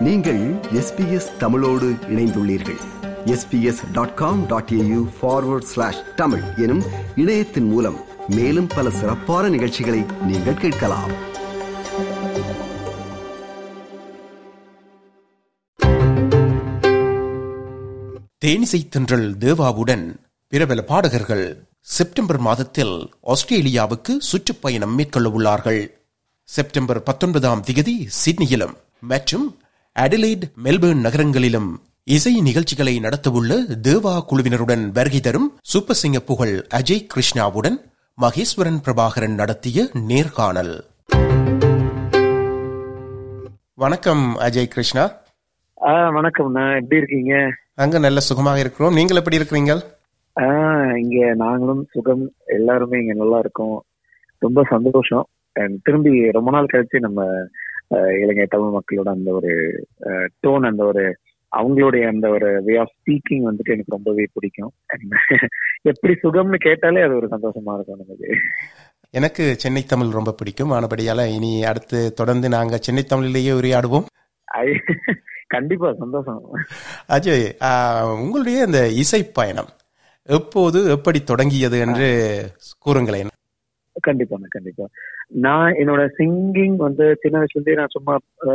நீங்கள் எஸ்பிஎஸ் தமிழோடு இணைந்துள்ளீர்கள் SBS dot com dot AU forward slash Tamil எனும் இணையத்தின் மூலம் மேலும் பல சிறப்பான நிகழ்ச்சிகளை நீங்கள் கேட்கலாம் தேனிசை தென்றல் தேவாவுடன் பிரபல பாடகர்கள் செப்டம்பர் மாதத்தில் ஆஸ்திரேலியாவுக்கு சுற்றுப்பயணம் மேற்கொள்ள உள்ளார்கள் செப்டம்பர் பத்தொன்பதாம் திகதி சிட்னியிலும் மற்றும் அடிலைட் மெல்பர்ன் நகரங்களிலும் இசை நிகழ்ச்சிகளை நடத்தவுள்ள தேவா குழுவினருடன் வருகை தரும் சூப்பர் சிங்க புகழ் அஜய் கிருஷ்ணாவுடன் மகேஸ்வரன் பிரபாகரன் நடத்திய நேர்காணல் வணக்கம் அஜய் கிருஷ்ணா ஆ வணக்கம்ண்ணா எப்படி இருக்கீங்க அங்க நல்ல சுகமாக இருக்கிறோம் நீங்கள் எப்படி இருக்கிறீங்க ஆ இங்க நாங்களும் சுகம் எல்லாருமே இங்க நல்லா இருக்கோம் ரொம்ப சந்தோஷம் And திரும்பி ரொம்ப நாள் கழிச்சு நம்ம அஹ், இலங்கை தமிழ் மக்களோட அந்த ஒரு டோன் அந்த ஒரு அவங்களுடைய அந்த ஒரு வே ஆஃப் ஸ்பீக்கிங் வந்துட்டு எனக்கு ரொம்பவே பிடிக்கும் And எப்படி சுகம்னு கேட்டாலே அது ஒரு சந்தோஷமா இருக்கும் நமக்கு எனக்கு சென்னை தமிழ் ரொம்ப பிடிக்கும் ஆனபடியால இனி அடுத்து தொடர்ந்து நாங்க சென்னை தமிழிலேயே உரையாடுவோம் ஐ- கண்டிப்பா சந்தோஷம் அஜய் ஆ, உங்களுடைய இந்த இசை பயணம் எப்போது எப்படி தொடங்கியது என்று கூறுங்களேன் கண்டிப்பாங்க கண்டிப்பா நான் என்னோட சிங்கிங் வந்து சின்ன வயசுல இருந்தே நான் சும்மா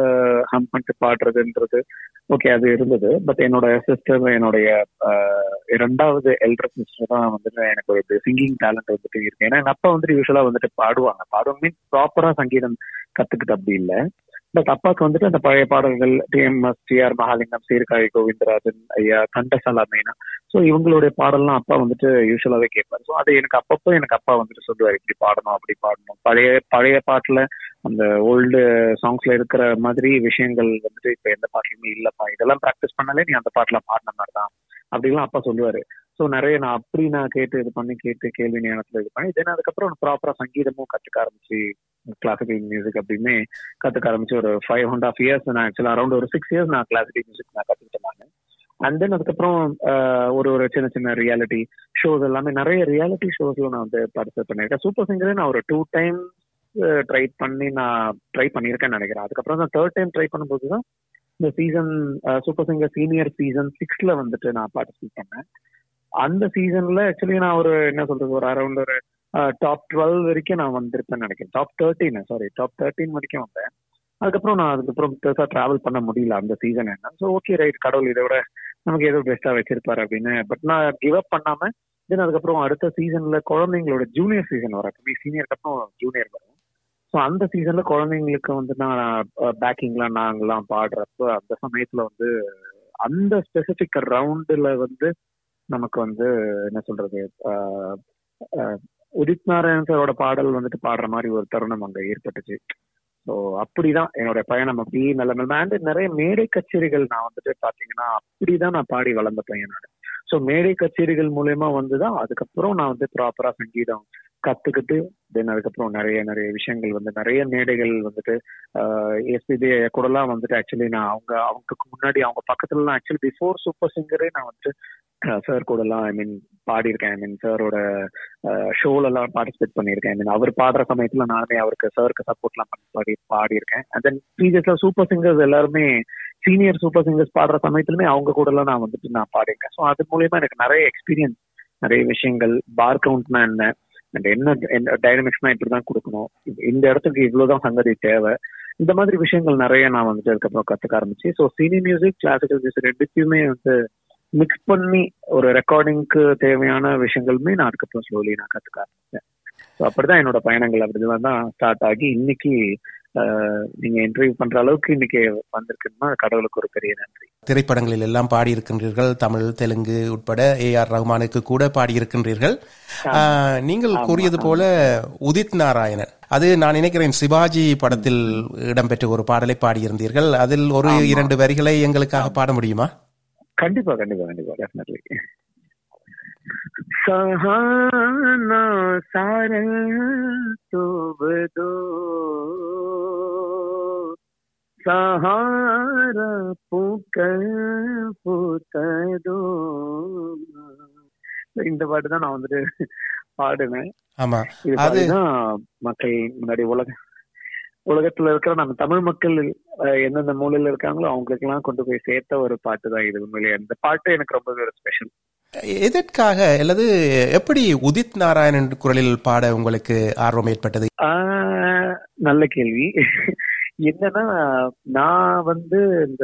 ஹம் பண்ணிட்டு பாடுறதுன்றது ஓகே அது இருந்தது பட் என்னோட சிஸ்டர் என்னுடைய ஆஹ், இரண்டாவது எல்டர் சிஸ்டர் தான் வந்துட்டு எனக்கு ஒரு சிங்கிங் டேலண்ட் வந்துட்டு இருக்கு ஏன்னா எங்க அப்பா வந்துட்டு யூஸ்வலா வந்துட்டு பாடுவாங்க பாடுவாங்க மீன்ஸ் ப்ராப்பரா சங்கீதம் கத்துக்கிட்டு அப்படி இல்ல பட் அப்பாவுக்கு வந்துட்டு அந்த பழைய பாடல்கள் டிஎம்எஸ் டிஆர் மகாலிங்கம் சீர்காழி கோவிந்தராஜன் ஐயா கண்டசாலா மெயினா ஸோ இவங்களுடைய பாடல்லாம் அப்பா வந்துட்டு யூஸ்வலாவே கேட்பாரு ஸோ அது எனக்கு அப்பப்போ எனக்கு அப்பா வந்துட்டு சொல்லுவாரு இப்படி பாடணும் அப்படி பாடணும் பழைய பழைய பாட்டுல அந்த ஓல்டு சாங்ஸ்ல இருக்கிற மாதிரி விஷயங்கள் வந்துட்டு இப்ப எந்த பாட்டுலயுமே இல்லப்பா இதெல்லாம் ப்ராக்டிஸ் பண்ணாலே நீ அந்த பாட்டுல பாடின மாதிரி தான் அப்படிலாம் அப்பா சொல்லுவாரு ஸோ நிறைய நான் அப்படி நான் கேட்டு இது பண்ணி கேட்டு கேள்வி நேரத்துல இது பண்ணி தென் அதுக்கப்புறம் ப்ராப்பரா சங்கீதமும் கத்துக்க ஆரம்பிச்சு கிளாசிக்கல் மியூசிக் அப்படின்னு கத்துக்க ஆரம்பிச்சு ஒரு ஃபைவ் அண்ட் ஆஃப் இயர்ஸ் நான் ஆக்சுவலா அரௌண்ட் ஒரு சிக்ஸ் இயர்ஸ் நான் கிளாசிக்கல் மியூசிக் நான் கத்துக்கிட்டேன் நான் அண்ட் தென் அதுக்கப்புறம் ஆஹ், ஒரு ஒரு சின்ன சின்ன ரியாலிட்டி ஷோஸ் எல்லாமே நிறைய ரியாலிட்டி ஷோஸ்ல நான் வந்து பார்ட்டிசிபேட் பண்ணியிருக்கேன் சூப்பர் சிங்கரே நான் ஒரு டூ டைம் ட்ரை பண்ணி நான் ட்ரை பண்ணியிருக்கேன்னு நினைக்கிறேன் அதுக்கப்புறம் தான் தேர்ட் டைம் ட்ரை பண்ணும்போது தான் இந்த season super singer senior season சிக்ஸ்ல வந்துட்டு நான் பார்ட்டிசிபேட் பண்ணேன் அந்த சீசன்ல ஆக்சுவலி நான் ஒரு என்ன சொல்றது ஒரு அரௌண்ட் ஒரு டாப் டுவெல் வரைக்கும் நான் வந்திருப்பேன்னு நினைக்கிறேன் top thirteen sorry top thirteen வரைக்கும் வந்தேன் அதுக்கப்புறம் நான் அதுக்கப்புறம் பெருசா டிராவல் பண்ண முடியல அந்த சீசன் என்ன ஸோ ஓகே ரைட் கடவுள் இதை விட நமக்கு ஏதோ பெஸ்டா வச்சிருப்பாரு அப்படின்னு பட் நான் கிவ் அப் பண்ணாம தென் அதுக்கப்புறம் அடுத்த சீசன்ல குழந்தைங்களோட ஜூனியர் சீசன் வரும் சீனியருக்கு அப்புறம் ஜூனியர் வரும் ஸோ அந்த சீசன்ல குழந்தைங்களுக்கு வந்து நான் பேக்கிங்லாம் நாங்கெல்லாம் பாடுறப்ப அந்த சமயத்துல வந்து அந்த ஸ்பெசிபிக் ரவுண்டுல வந்து நமக்கு வந்து என்ன சொல்றது ஆஹ், ஆஹ், உதித் நாராயண் சாரோட பாடல் வந்துட்டு பாடுற மாதிரி ஒரு தருணம் அங்க ஏற்பட்டுச்சு ஸோ அப்படிதான் என்னோட பயணம் அப்படி நல்ல நல்ல அண்ட் நிறைய மேடை கச்சேரிகள் நான் வந்துட்டு பாத்தீங்கன்னா அப்படிதான் நான் பாடி வளர்ந்த பையன் நான் ஸோ மேடை கச்சேரிகள் மூலயமா வந்துதான் அதுக்கப்புறம் நான் வந்து ப்ராப்பரா சங்கீதம் கத்துக்கிட்டு தென் அதுக்கப்புறம் நிறைய நிறைய விஷயங்கள் வந்து நிறைய மேடைகள் வந்துட்டு எஸ்பிபி கூடலாம் வந்துட்டு ஆக்சுவலி நான் அவங்க அவங்களுக்கு முன்னாடி அவங்க பக்கத்துலலாம் ஆக்சுவலி பிஃபோர் சூப்பர் சிங்கரே நான் வந்துட்டு சார் கூடலாம் ஐ மீன் பாடியிருக்கேன் ஐ மீன் சாரோட ஷோல எல்லாம் பார்ட்டிசிபேட் பண்ணியிருக்கேன் ஐ மீன் அவர் பாடுற சமயத்துல நானே அவருக்கு சாருக்கு சப்போர்ட்லாம் பண்ணி பாடி பாடியிருக்கேன் அண்ட் தென் ப்ரீவியஸ்ல சூப்பர் சிங்கர்ஸ் எல்லாருமே சீனியர் சூப்பர் சிங்கர்ஸ் பாடுற சமயத்துலயுமே அவங்க கூட எல்லாம் நான் வந்துட்டு நான் பாடியிருக்கேன் ஸோ அது மூலியமா எனக்கு நிறைய எக்ஸ்பீரியன்ஸ் நிறைய விஷயங்கள் பார் கவுண்ட்னா என்ன அண்ட் என்ன டைனமிக்ஸ்னா இப்படிதான் கொடுக்கணும் இந்த இடத்துக்கு இவ்வளவுதான் சங்கதி தேவை இந்த மாதிரி விஷயங்கள் நிறைய நான் வந்துட்டு அதுக்கப்புறம் கத்துக்க ஆரம்பிச்சு so senior music classical music ரெண்டுத்தையுமே வந்து மிக்ஸ் பண்ணி ஒரு ரெக்கார்டிங்க்கு தேவையான விஷயங்களுமே நான் அதுக்கப்புறம் ஸ்லோலி நான் கத்துக்க ஆரம்பிச்சேன் ஸோ அப்படிதான் என்னோட பயணங்கள் அப்படிதான் தான் ஸ்டார்ட் ஆகி இன்னைக்கு ஆஹ், நீங்க இன்டர்வியூ பண்ற அளவுக்கு இன்னைக்கு வந்திருக்குன்னா கடவுளுக்கு ஒரு பெரிய நன்றி திரைப்படங்களில் எல்லாம் பாடியிருக்கின்றீர்கள் தமிழ் தெலுங்கு உட்பட ஏ ஆர் ரஹ்மானுக்கு கூட பாடியிருக்கின்றீர்கள் ஆ, நீங்கள் கூறியது போல உதித் நாராயணன் அது நான் நினைக்கிறேன் சிவாஜி படத்தில் இடம்பெற்ற ஒரு பாடலை பாடியிருந்தீர்கள் அதில் ஒரு இரண்டு வரிகளை எங்களுக்காக பாட முடியுமா கண்டிப்பா கண்டிப்பா கண்டிப்பா டெஃபினெட்லி சஹானா சார தோபதோ சஹாரா பூக்க பூத்ததோ இந்த பாட்டு தான் நான் வந்துட்டு பாடுனேன் ஆமா இது அது பாடிதான் மக்கள் முன்னாடி உலக உலகத்துல இருக்கிற நம்ம தமிழ் மக்கள் அஹ், எந்தெந்த மூலையில இருக்காங்களோ அவங்களுக்கு எல்லாம் கொண்டு போய் சேர்த்த ஒரு பாட்டு தான் இது உண்மையிலேயே இந்த பாட்டு எனக்கு ரொம்பவே ஒரு ஸ்பெஷல் எதற்காக அல்லது எப்படி உதித் நாராயணன் குரலில் பாட உங்களுக்கு ஆர்வம் ஏற்பட்டது ஆஹ் நல்ல கேள்வி என்னன்னா நான் வந்து இந்த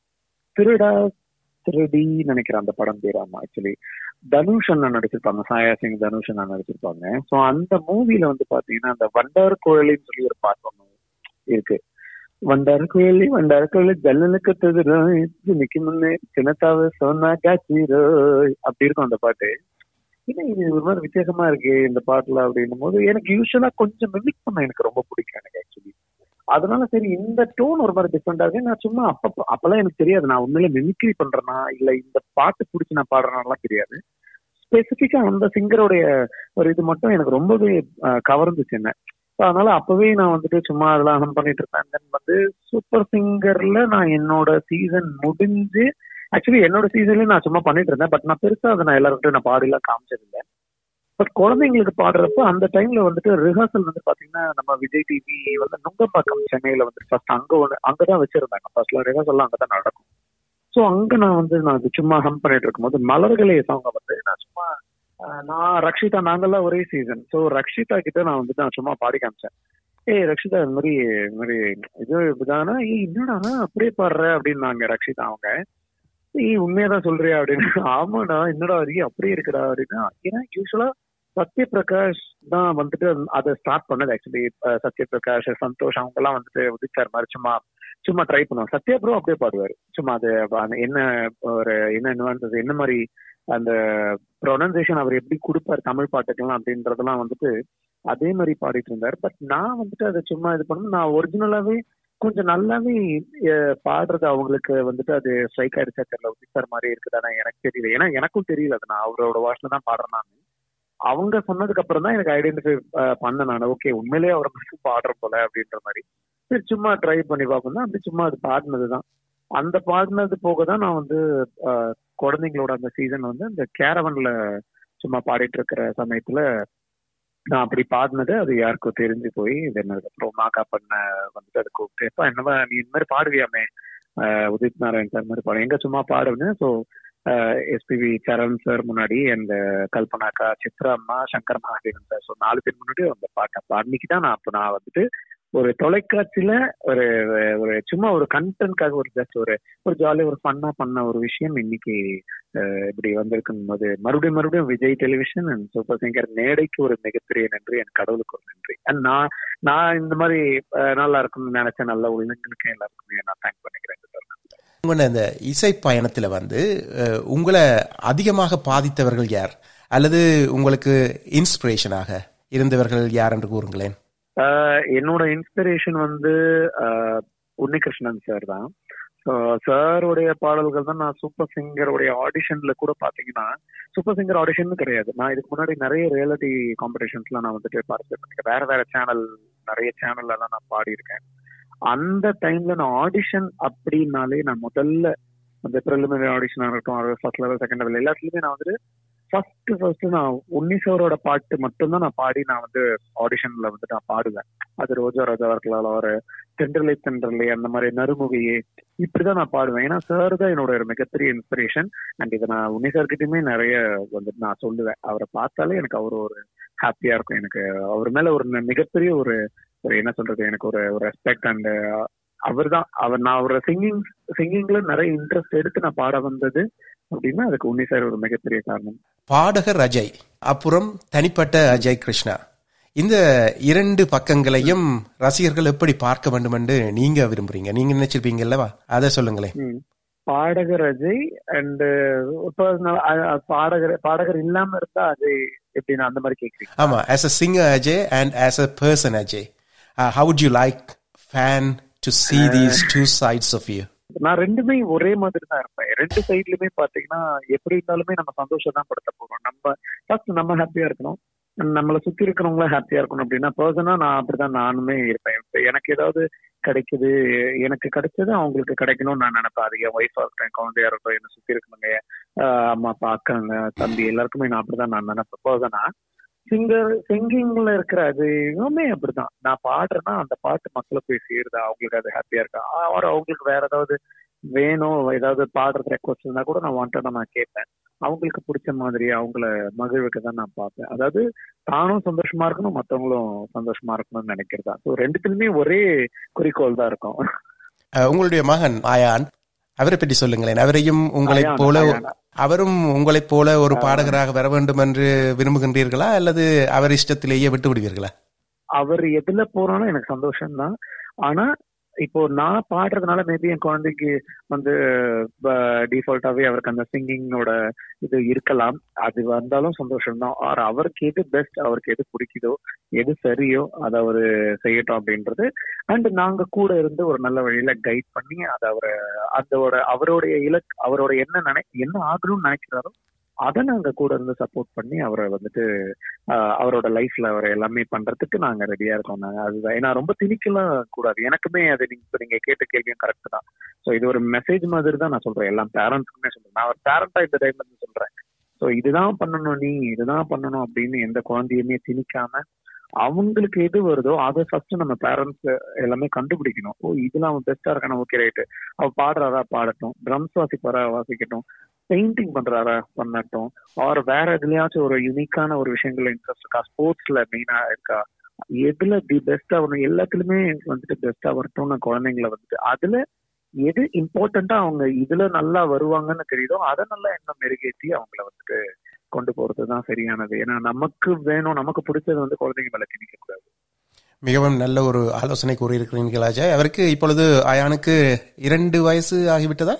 திருடா திருடி நினைக்கிறேன் அந்த படம் பேர் ஆமா ஆக்சுவலி தனுஷ் அண்ணா நடிச்சிருப்பாங்க சாயா சிங் தனுஷ் அண்ணா நடிச்சிருப்பாங்க சோ அந்த மூவில வந்து பாத்தீங்கன்னா அந்த வண்டார் குழலின்னு சொல்லி ஒரு பாட்டு ஒண்ணு இருக்கு வண்டார் குழலி வண்டார் குழலி ஜல்லனுக்கு தகுறோய் நிக்க முன்னே சின்னத்தாவ சொன்னா காச்சிரோய் அப்படி இருக்கும் அந்த பாட்டு என்ன இது ஒரு மாதிரி வித்தியாசமா இருக்கு இந்த பாட்டுல அப்படின்னும் போது எனக்கு யூஸ்வலா கொஞ்சம் மிமிக் பண்ண எனக்கு ரொம்ப பிடிக்கும் எனக்கு ஆக்சுவலி அதனால சரி இந்த டோன் ஒரு மாதிரி டிஃப்ரெண்டா இருக்கு நான் சும்மா அப்ப அப்பெல்லாம் எனக்கு தெரியாது நான் உண்மையில மிமிக்ரி பண்றேனா இல்ல இந்த பாட்டு பிடிச்சி நான் பாடுறேனாலாம் தெரியாது ஸ்பெசிபிக்கா அந்த சிங்கருடைய ஒரு இது மட்டும் எனக்கு ரொம்பவே அஹ், கவர்ந்துச்சு என்ன So, அதனால அப்பவே நான் வந்துட்டு சும்மா அதெல்லாம் ஹம் பண்ணிட்டு இருப்பேன் தென் வந்து சூப்பர் சிங்கர்ல நான் என்னோட சீசன் முடிஞ்சு ஆக்சுவலி என்னோட சீசன்ல நான் சும்மா பண்ணிட்டு இருந்தேன் பட் நான் பெருசா அதை நான் எல்லாருக்கிட்டும் நான் பாடிலாம் காமிச்சதில்லை பட் குழந்தைங்களுக்கு பாடுறப்ப அந்த டைம்ல வந்துட்டு ரிஹர்சல் வந்து பாத்தீங்கன்னா நம்ம விஜய் டிவி வந்து நுங்கம்பாக்கம் சென்னையில வந்து ஃபர்ஸ்ட் அங்க ஒன்று அங்கதான் வச்சிருந்தாங்க ஃபர்ஸ்ட்ல ரிஹர்சல்லாம் அங்கதான் நடக்கும் ஸோ அங்க நான் வந்து நான் அது சும்மா ஹம் பண்ணிட்டு இருக்கும்போது மலர்களே சாங்க வந்து நான் சும்மா ஆஹ், நான் ரக்ஷிதா நாங்கெல்லாம் ஒரே சீசன் ஸோ ரக்ஷிதா கிட்ட நான் வந்துட்டு நான் சும்மா பாடி காமிச்சேன் ஏய் ரக்ஷிதா இந்த மாதிரி இந்த மாதிரி இது இப்படிதானா ஏய் என்னடா அப்படியே பாடுற அப்படின்னாங்க ரக்ஷிதா அவங்க ஏய் உண்மையாதான் சொல்றியா அப்படின்னு ஆமாடா என்னடா நீ அப்படியே இருக்குடா அப்படின்னா ஏன்னா யூஸ்வலா சத்யபிரகாஷ் தான் வந்துட்டு அதை ஸ்டார்ட் பண்ணது ஆக்சுவலி சத்யபிரகாஷ் சந்தோஷ் அவங்க எல்லாம் வந்துட்டு உதித் சார் மாதிரி சும்மா சும்மா ட்ரை பண்ணுவாங்க சத்யா ப்ரோ அப்படியே பாடுவாரு சும்மா அது அந்த என்ன ஒரு என்ன nuances, என்ன மாதிரி அந்த ப்ரொனன்சியேஷன் அவர் எப்படி கொடுப்பாரு தமிழ் பாட்டுக்கெல்லாம் அப்படின்றதெல்லாம் வந்துட்டு அதே மாதிரி பாடிட்டு இருந்தார் பட் நான் வந்துட்டு அதை சும்மா இது பண்ணணும் நான் ஒரிஜினலாவே கொஞ்சம் நல்லாவே அஹ், பாடுறது அவங்களுக்கு வந்துட்டு அது ஸ்ட்ரைக் ஆயிடுச்சா தெரியல உதித் சார் மாதிரி இருக்குதானே எனக்கு தெரியல ஏன்னா எனக்கும் தெரியல அது நான் அவரோட வாய்ஸ்ல தான் பாடுறேன் நான் அவங்க சொன்னதுக்கு அப்புறம் தான் எனக்கு ஐடென்டிஃபை பண்ண நான் ஓகே உண்மையிலேயே அவரை மட்டும் பாடுற போல அப்படின்ற மாதிரி சரி சும்மா ட்ரை பண்ணி பார்ப்போம் அப்படி சும்மா அது பாடினது தான் அந்த பாடினது போக தான் நான் வந்து அஹ், குழந்தைங்களோட அந்த சீசன் வந்து அந்த கேரவன்ல சும்மா பாடிட்டு இருக்கிற சமயத்துல நான் அப்படி பாடினது அது யாருக்கும் தெரிஞ்சு போய் தென் அதுக்கப்புறம் மாக்கா பண்ண வந்துட்டு அது கூப்பிட்டு எப்ப என்னவா நீ இந்த மாதிரி பாடுவியாமே அஹ், உதித் நாராயண் சார் மாதிரி பாடு எங்க சும்மா பாடுவேன்னு ஸோ எஸ்பிவி சரண் சார் முன்னாடி அந்த கல்பனாக்கா சித்ரா அம்மா சங்கர் மகாதேவன் சார் ஸோ நாலு பேர் முன்னாடி அந்த பாட்டை அப்ப அன்னைக்கு தான் நான் அப்போ நான் வந்துட்டு ஒரு தொலைக்காட்சியில ஒரு ஒரு சும்மா ஒரு கண்டென்ட்காக ஒரு ஜஸ்ட் ஒரு ஒரு ஜாலியாக ஒரு ஃபன்னா பண்ண ஒரு விஷயம் இன்னைக்கு அஹ், இப்படி வந்திருக்கும் போது மறுபடியும் மறுபடியும் Vijay television and super singer மேடைக்கு ஒரு மிகப்பெரிய நன்றி என் கடவுளுக்கு ஒரு நன்றி அண்ட் நான் நான் இந்த மாதிரி அஹ், நல்லா இருக்கும்னு நினைச்ச நல்ல உள்ளங்களுக்கு எல்லாருக்குமே நான் தேங்க் பண்ணிக்கிறேன் இந்த தருணத்துல. உங்களோட இந்த இசை பயணத்துல வந்து அஹ், உங்களை அதிகமாக பாதித்தவர்கள் யார் அல்லது உங்களுக்கு இன்ஸ்பிரேஷனாக இருந்தவர்கள் யார் என்று கூறுங்களேன் ஆஹ் என்னோட இன்ஸ்பிரேஷன் வந்து ஆஹ் உன்னிகிருஷ்ணன் சார் தான் ஸோ சாருடைய பாடல்கள் தான் நான் சூப்பர் சிங்கருடைய ஆடிஷன்ல கூட பாத்தீங்கன்னா சூப்பர் சிங்கர் ஆடிஷன் கிடையாது நான் இதுக்கு முன்னாடி நிறைய ரியாலிட்டி காம்படிஷன்ஸ்லாம் நான் வந்துட்டு பார்ட்டிசிபேட் பண்ணிருக்கேன் வேற வேற சேனல் நிறைய சேனல்ல எல்லாம் நான் பாடியிருக்கேன் அந்த டைம்ல நான் ஆடிஷன் அப்படின்னாலே நான் முதல்ல அந்த ப்ரிலிமினரி ஆடிஷன் ஆகட்டும் ஃபர்ஸ்ட் லெவல் செகண்ட் லெவல் எல்லாத்துலயுமே நான் வந்துட்டு ஃபர்ஸ்ட் ஃபர்ஸ்ட் நான் உன்னி சாரோட பாட்டு மட்டும்தான் நான் பாடி நான் வந்து ஆடிஷன்ல வந்து நான் பாடுவேன் அது ரோஜா ரோஜா இருக்கலாம் ஒரு தென்றலை தென்றலை அந்த மாதிரி நறுமுகையே இப்படிதான் நான் பாடுவேன் ஏன்னா சார் தான் என்னோட ஒரு மிகப்பெரிய இன்ஸ்பிரேஷன் அண்ட் இதை நான் உன்னி சார்கிட்டயுமே நிறைய வந்துட்டு நான் சொல்லுவேன் அவரை பார்த்தாலே எனக்கு அவர் ஒரு ஹாப்பியா இருக்கும் எனக்கு அவர் மேல ஒரு மிகப்பெரிய ஒரு ஒரு என்ன சொல்றது எனக்கு ஒரு ஒரு ரெஸ்பெக்ட் அண்ட் அவர் தான் அவர் நான் அவரோட சிங்கிங் சிங்கிங்ல நிறைய இன்ட்ரெஸ்ட் எடுத்து நான் பாட வந்தது அப்படின்னா அதுக்கு உன்னி சார் ஒரு மிகப்பெரிய காரணம் பாடகர் அஜய் அப்புறம் தனிப்பட்ட அஜய் கிருஷ்ணா இந்த இரண்டு பக்கங்களையும் ரசிகர்கள் எப்படி பார்க்க வேண்டும் என்று நீங்க விரும்புறீங்க நீங்க நினைச்சிருப்பீங்க அல்லவா அதை சொல்லுங்களேன் ம். பாடகர் அஜய் அண்ட் இப்போ நான் அ- அ- பாடகர் பாடகர் இல்லாம இருந்தா அஜய் எப்படின்னா அந்த மாதிரி கேக்குறீங்க ஆமா as a singer Ajay and as a person Ajay uh, how would you like fan to see these two sides of you நான் ரெண்டுமே ஒரே மாதிரி தான் இருப்பேன் ரெண்டு சைட்லயுமே பாத்தீங்கன்னா எப்படி இருந்தாலுமே நம்ம சந்தோஷம் தான் படுத்த போறோம் நம்ம ஃபர்ஸ்ட் நம்ம ஹாப்பியா இருக்கணும் நம்மளை சுத்தி இருக்கிறவங்கள ஹாப்பியா இருக்கணும் அப்படின்னா பர்சனா நான் அப்படிதான் நானுமே இருப்பேன் இப்ப எனக்கு ஏதாவது கிடைக்குது எனக்கு கிடைச்சது அவங்களுக்கு கிடைக்கணும்னு நான் நினைப்பேன் அது என் ஒய்ஃபா இருக்கேன் குழந்தையா இருக்கட்டும் என்ன சுத்தி இருக்கணுங்க ஆஹ் அம்மா அப்பா அக்காங்க தம்பி எல்லாருக்குமே நான் அப்படிதான் நான் நினைப்பேன் பர்சனா சிங்கர் சிங்கிங்ல இருக்கிற அது எல்லாமே அப்படிதான் நான் பாடுறேன்னா அந்த பாட்டு மக்களை போய் சேருதா அவங்களுக்கு அது ஹாப்பியா இருக்கா ஆர் அவங்களுக்கு வேற ஏதாவது வேணும் ஏதாவது பாடுறது ரெக்வஸ்ட் இருந்தா கூட நான் வாண்டடா நான் கேட்பேன் அவங்களுக்கு பிடிச்ச மாதிரி அவங்கள மகிழ்வுக்கு தான் நான் பார்ப்பேன் அதாவது தானும் சந்தோஷமா இருக்கணும் மத்தவங்களும் சந்தோஷமா இருக்கணும்னு நினைக்கிறதா ஸோ ரெண்டுத்துலயுமே ஒரே குறிக்கோள் தான் இருக்கும் அஹ், உங்களுடைய மகன் ஆயான் அவரை பற்றி சொல்லுங்களேன் அவரையும் உங்களைப் ஆயான், போல ஆயான். அவரும் உங்களைப் போல ஒரு பாடகராக வர வேண்டும் என்று விரும்புகின்றீர்களா அல்லது அவர் இஷ்டத்திலேயே விட்டு விடுவீர்களா அவர் எதுல போறாலும் எனக்கு சந்தோஷம் தான் ஆனா இப்போ நான் பாடுறதுனால மேபி என் குழந்தைக்கு வந்து டிஃபால்ட்டாவே அவருக்கு அந்த சிங்கிங்கோட இது இருக்கலாம் அது வந்தாலும் சந்தோஷம் தான் ஆர் அவருக்கு எது பெஸ்ட் அவருக்கு எது பிடிக்குதோ எது சரியோ அதை அவரு செய்யட்டும் அப்படின்றது அண்ட் நாங்க கூட இருந்து ஒரு நல்ல வழியில கைட் பண்ணி அதை அவரை அதோட அவருடைய இலக்கு அவரோட என்ன நினை என்ன ஆகணும்னு நினைக்கிறாரோ அதை நாங்க கூட இருந்து சப்போர்ட் பண்ணி அவரை வந்துட்டு ஆஹ் அவரோட லைஃப்ல அவர் எல்லாமே பண்றதுக்கு நாங்க ரெடியா இருக்கோம் நாங்க அதுதான் ஏன்னா ரொம்ப திணிக்கலாம் கூடாது எனக்குமே அது நீங்க இப்ப நீங்க கேட்ட கேள்வியும் கரெக்ட் தான் ஸோ இது ஒரு மெசேஜ் மாதிரி தான் நான் சொல்றேன் எல்லாம் பேரண்ட்ஸுக்குமே சொல்றேன் நான் ஒரு பேரண்டா இந்த டைம்ல இருந்து சொல்றேன் ஸோ இதுதான் பண்ணணும் நீ இதுதான் பண்ணணும் அப்படின்னு எந்த குழந்தையுமே திணிக்காம அவங்களுக்கு எது வருதோ அதை ஃபர்ஸ்ட் நம்ம பேரண்ட்ஸ் எல்லாமே கண்டுபிடிக்கணும் ஓ இதுல அவன் பெஸ்டா இருக்கான ஓகே ரைட்டு அவ பாடுறாரா பாடட்டும் ட்ரம்ஸ் வாசிப்பாரா வாசிக்கட்டும் பெயிண்டிங் பண்றாரா பண்ணட்டும் ஆர் வேற எதுலயாச்சும் ஒரு யூனிக்கான ஒரு விஷயங்கள்ல இன்ட்ரெஸ்ட் இருக்கா ஸ்போர்ட்ஸ்ல மெயினா இருக்கா எதுல தி பெஸ்டா வரணும் எல்லாத்துலயுமே வந்துட்டு பெஸ்டா வரட்டும்னு குழந்தைங்களை வந்துட்டு அதுல எது இம்பார்ட்டண்டா அவங்க இதுல நல்லா வருவாங்கன்னு தெரியுதோ அதை நல்லா எண்ணம் மெருகேற்றி அவங்கள வந்துட்டு கொண்டு போறது தான் சரியானது ஏன்னா நமக்கு வேணும் நமக்கு பிடிச்சது வந்து குழந்தைங்க மேல திணிக்க கூடாது மிகவும் நல்ல ஒரு ஆலோசனை கூறியிருக்கிறீர்கள் அஜய் அவருக்கு இப்பொழுது அயானுக்கு இரண்டு வயசு ஆகிவிட்டதா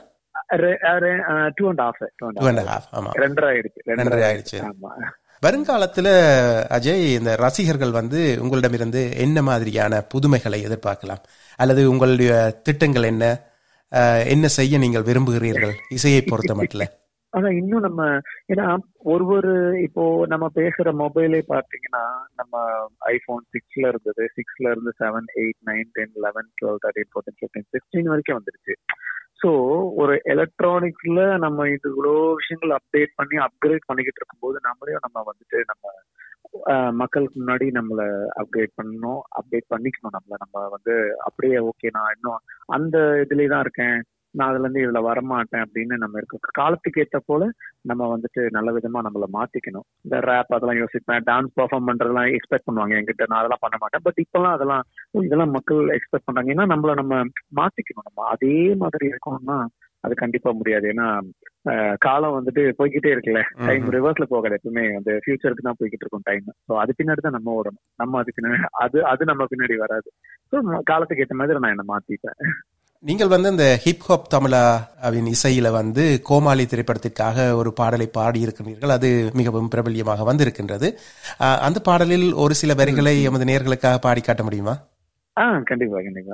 two and half two two and half ஆமா ரெண்டரை ஆயிடுச்சு ரெண்டரை ஆயிடுச்சு. ஆமா வருங்காலத்துல அஜய் இந்த ரசிகர்கள் வந்து உங்களிடமிருந்து என்ன மாதிரியான புதுமைகளை எதிர்பார்க்கலாம் அல்லது உங்களுடைய திட்டங்கள் என்ன அஹ், என்ன செய்ய நீங்கள் விரும்புகிறீர்கள் இசையை பொறுத்த மட்டும் அதான் இன்னும் நம்ம ஏன்னா ஒரு ஒரு இப்போ நம்ம பேசுற மொபைலே பாத்தீங்கன்னா நம்ம ஐபோன் சிக்ஸ்ல இருந்தது சிக்ஸ்ல இருந்து seven eight nine ten eleven twelve thirteen fourteen fifteen sixteen வரைக்கும் வந்துருச்சு ஸோ ஒரு எலக்ட்ரானிக்ஸ்ல நம்ம இது இவ்வளோ விஷயங்கள் அப்டேட் பண்ணி அப்கிரேட் பண்ணிக்கிட்டு இருக்கும்போது நம்மளையும் நம்ம வந்துட்டு நம்ம ஆஹ், மக்களுக்கு முன்னாடி நம்மள அப்கிரேட் பண்ணணும் அப்டேட் பண்ணிக்கணும் நம்மள நம்ம வந்து அப்படியே ஓகே நான் இன்னும் அந்த இதுலயே தான் இருக்கேன் நான் அதுல இருந்து இதுல வரமாட்டேன் அப்படின்னு நம்ம இருக்க காலத்துக்கு ஏத்த போல நம்ம வந்துட்டு நல்ல விதமா நம்மள மாத்திக்கணும் இந்த ரேப் அதெல்லாம் யோசிப்பேன் டான்ஸ் பெர்ஃபார்ம் பண்றதெல்லாம் எக்ஸ்பெக்ட் பண்ணுவாங்க என்கிட்ட நான் அதெல்லாம் பண்ண மாட்டேன் பட் இப்பெல்லாம் அதெல்லாம் ஓ, இதெல்லாம் மக்கள் எக்ஸ்பெக்ட் பண்றாங்க ஏன்னா நம்மள நம்ம மாத்திக்கணும் நம்ம அதே மாதிரி இருக்கணும்னா அது கண்டிப்பா முடியாது ஏன்னா ஆஹ், காலம் வந்துட்டு போய்கிட்டே இருக்குல்ல டைம் ரிவர்ஸ்ல போகாது எப்பவுமே அந்த ஃபியூச்சருக்கு தான் போய்கிட்டு இருக்கும் டைம் ஸோ அது பின்னாடி தான் நம்ம ஓடணும் நம்ம அது பின்னாடி அது அது நம்ம பின்னாடி வராது ஸோ காலத்துக்கு ஏற்ற மாதிரி நான் என்ன மாத்திப்பேன் நீங்கள் வந்து இந்த ஹிப்ஹாப் தமிழாவின் இசையில வந்து கோமாளி திரைப்படத்திற்காக ஒரு பாடலை பாடியிருக்கிறீர்கள் அது மிகவும் பிரபல்யமாக வந்திருக்கின்றது அஹ், அந்த பாடலில் ஒரு சில வரிகளை எமது நேர்களுக்காக பாடி காட்ட முடியுமா ஆ கண்டிப்பா கண்டிப்பா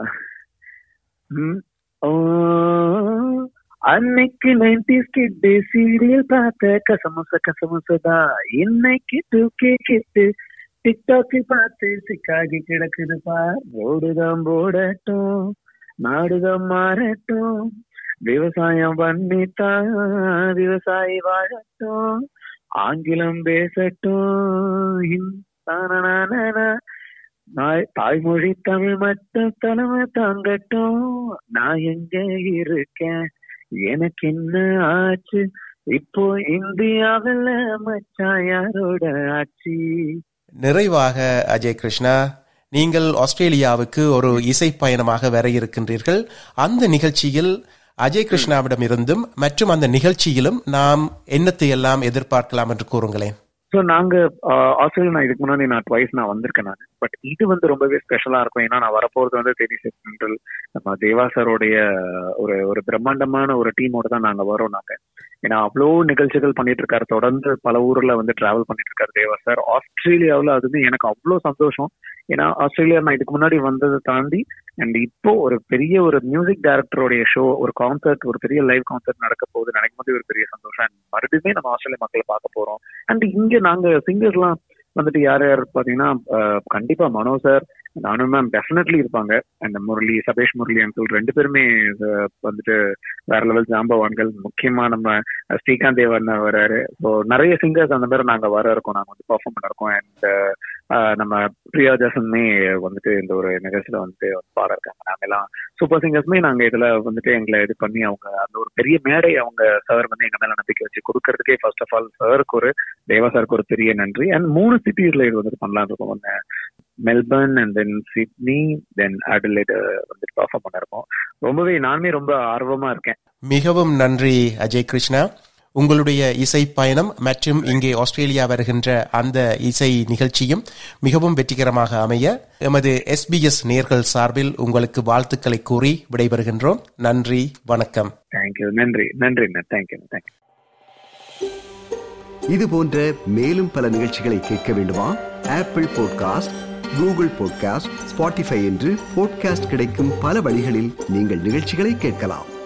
ம். ஓ, அன்னைக்கு நைன்டிஸ் கிட்டு சீரியல் பார்த்த கசமுச கசமுசதா இன்னைக்கு டூகே கிட்டு டிக்டாக்கில் பார்த்து சிக்காகி கிடக்குது பார் ரோடுதான் போடட்டும் நாடுதான் மாறட்டும் விவசாயம் பண்ணித்தான் விவசாயி வாழட்டும் ஆங்கிலம் பேசட்டும் ஹிந் தானனானா. நாய்- தாய்மொழி தமிழ் மட்டும் தலைமை தாங்கட்டும் நான் எங்க இருக்கேன் எனக்கு என்ன ஆச்சு இப்போ இந்தியாவில் மச்சான் யாரோட ஆட்சி நிறைவாக அஜய் கிருஷ்ணா நீங்கள் ஆஸ்திரேலியாவுக்கு ஒரு இசை பயணமாக வர இருக்கின்றீர்கள் அந்த நிகழ்ச்சியில் அஜய் கிருஷ்ணாவிடம் இருந்தும் மற்றும் அந்த நிகழ்ச்சியிலும் நாம் என்னத்தை எல்லாம் எதிர்பார்க்கலாம் என்று கூறுங்களேன் ஸோ நாங்க ஆஹ், ஆஸ்திரேலியா நான் இதுக்கு முன்னாடி நான் ட்வைஸ் நான் வந்திருக்கேன் நான் பட் இது வந்து ரொம்பவே ஸ்பெஷலா இருக்கும் ஏன்னா நான் வரப்போறது வந்து தேனி சென்ட்ரல் நம்ம தேவா சாரோடைய ஒரு ஒரு பிரம்மாண்டமான ஒரு டீமோட தான் நாங்க வரோம் நாங்க ஏன்னா அவ்வளோ நிகழ்ச்சிகள் பண்ணிட்டு இருக்காரு தொடர்ந்து பல ஊர்ல வந்து டிராவல் பண்ணிட்டு இருக்காரு தேவா சார் ஆஸ்திரேலியாவில் அது வந்து எனக்கு அவ்வளோ சந்தோஷம் ஏன்னா ஆஸ்திரேலியா நான் இதுக்கு முன்னாடி வந்ததை தாண்டி அண்ட் இப்போ ஒரு பெரிய ஒரு மியூசிக் டைரக்டருடைய ஷோ ஒரு கான்சர்ட் ஒரு பெரிய லைவ் கான்சர்ட் நடக்க போகுது நினைக்கும் போது ஒரு பெரிய சந்தோஷம் And மறுபடியுமே நம்ம ஆஸ்திரேலியா மக்களை பார்க்க போறோம் அண்ட் இங்க நாங்க சிங்கர்லாம் வந்துட்டு யார் யார் பாத்தீங்கன்னா அஹ், கண்டிப்பா மனோ சார் நானும் மேம் டெஃபினெட்லி இருப்பாங்க அந்த முரளி சபேஷ் முரளி அங்கிள் ரெண்டு பேருமே அஹ், வந்துட்டு வேற லெவல் ஜாம்பவான்கள் முக்கியமா நம்ம அஹ், ஸ்ரீகாந்த் தேவன் வராரு ஸோ நிறைய சிங்கர்ஸ் அந்த மாதிரி நாங்க வர இருக்கோம் நாங்க வந்து பர்ஃபார்ம் பண்ண இருக்கோம் அண்ட் நம்ம பிரியா ஜாசனுமே வந்துட்டு இந்த ஒரு நிகழ்ச்சியில வந்துட்டு பாட இருக்காங்க நாங்க எல்லாம் சூப்பர் சிங்கர்ஸ்மே நாங்க இதுல வந்துட்டு எங்களை இது பண்ணி அவங்க அந்த ஒரு பெரிய மேடை அவங்க சார் வந்து எங்க மேல நம்பிக்கை வச்சு கொடுக்கறதுக்கே ஃபர்ஸ்ட் ஆஃப் ஆல் சாருக்கு ஒரு தேவா சாருக்கு ஒரு பெரிய நன்றி அண்ட் மூணு சிட்டிஸ்ல இது வந்துட்டு பண்ணலாம் இருக்கோம் ஒன்று Melbourne and then Sydney then Adelaide வந்துட்டு பர்ஃபார்ம் பண்ண இருக்கோம் ரொம்பவே நானுமே ரொம்ப ஆர்வமா இருக்கேன் மிகவும் நன்றி அஜய் கிருஷ்ணா உங்களுடைய இசை பயணம் மற்றும் இங்கே ஆஸ்திரேலியா வருகின்ற அந்த இசை நிகழ்ச்சியும் மிகவும் வெற்றிகரமாக அமைய எமது எஸ்பிஎஸ் நேர்கள் சார்பில் உங்களுக்கு வாழ்த்துக்களை கூறி விடைபெறுகின்றோம் நன்றி வணக்கம் தேங்க்யூ நன்றி நன்றி தேங்க்யூ தேங்க்யூ இது போன்ற மேலும் பல நிகழ்ச்சிகளை கேட்க வேண்டுமா Apple podcast Google podcast Spotify என்று பாட்காஸ்ட் கிடைக்கும் பல வழிகளில் நீங்கள் நிகழ்ச்சிகளை கேட்கலாம்